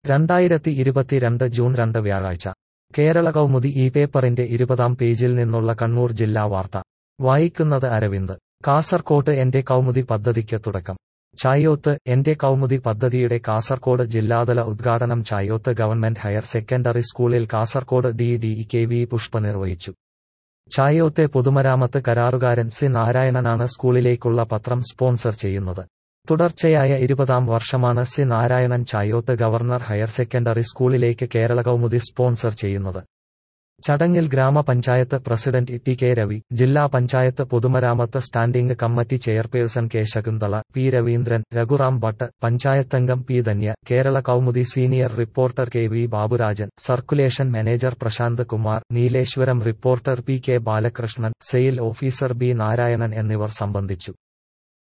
രണ്ടായിരത്തി ഇരുപത്തിരണ്ട് ജൂൺ രണ്ട് വ്യാഴാഴ്ച കേരള കൗമുദി ഈ പേപ്പറിന്റെ ഇരുപതാം പേജിൽ നിന്നുള്ള കണ്ണൂർ ജില്ലാ വാർത്ത വായിക്കുന്നത് അരവിന്ദ് കാസർകോട്ട് എന്റെ കൗമുദി പദ്ധതിക്ക് തുടക്കം ചായോത്ത് എന്റെ കൗമുദി പദ്ധതിയുടെ കാസർകോട് ജില്ലാതല ഉദ്ഘാടനം ചായോത്ത് ഗവൺമെന്റ് ഹയർ സെക്കൻഡറി സ്കൂളിൽ Kasaragod D D K V Pushpa നിർവഹിച്ചു ചായോത്തെ പൊതുമരാമത്ത് കരാറുകാരൻ സി നാരായണനാണ് സ്കൂളിലേക്കുള്ള പത്രം സ്പോൺസർ ചെയ്യുന്നത് തുടർച്ചയായ ഇരുപതാം വർഷമാണ് C Narayanan Chayoth governor higher secondary സ്കൂളിലേക്ക് കേരള കൗമുദി സ്പോൺസർ ചെയ്യുന്നത് ചടങ്ങിൽ ഗ്രാമപഞ്ചായത്ത് പ്രസിഡന്റ് ടി കെ രവി ജില്ലാ പഞ്ചായത്ത് പൊതുമരാമത്ത് standing committee chairperson K Shakuntala P Raveendran Raghuram Bhat പഞ്ചായത്തംഗം P Dhanya Kerala Kaumudi senior reporter K V Baburajan circulation manager Prashanth Kumar Nileshwaram reporter P K Balakrishnan sale officer B Narayanan എന്നിവർ സംബന്ധിച്ചു